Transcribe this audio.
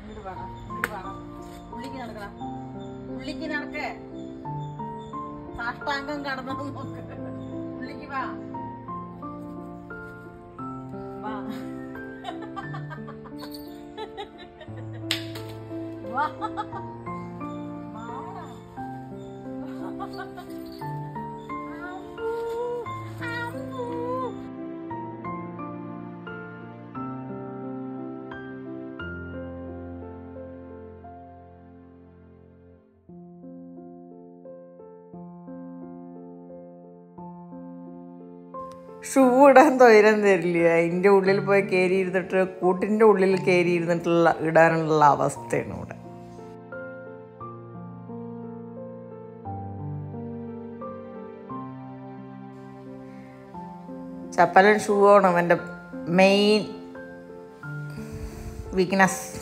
ഇങ്ങോട്ട് വേണം ഇങ്ങോട്ട് വേണം ഉള്ളിക്ക് നടക്കണം ഉള്ളിക്ക് നടക്കേ സാഷ്ടാംഗം കടന്നു നോക്ക് ഉള്ളിക്ക് വാ വാ വാ വാടാ. അമ്മൂ, അമ്മൂ. ഷൂ ഇടാൻ തൊയരം തരില്ല അതിൻ്റെ ഉള്ളിൽ പോയി കയറി ഇരുന്നിട്ട് കൂട്ടിൻ്റെ ഉള്ളിൽ കയറി ഇരുന്നിട്ടുള്ള ഇടാനുള്ള അവസ്ഥയാണ് ഇവിടെ ചപ്പലൻ ഷൂ ആണ് അവൻ്റെ മെയിൻ വീക്ക്നെസ്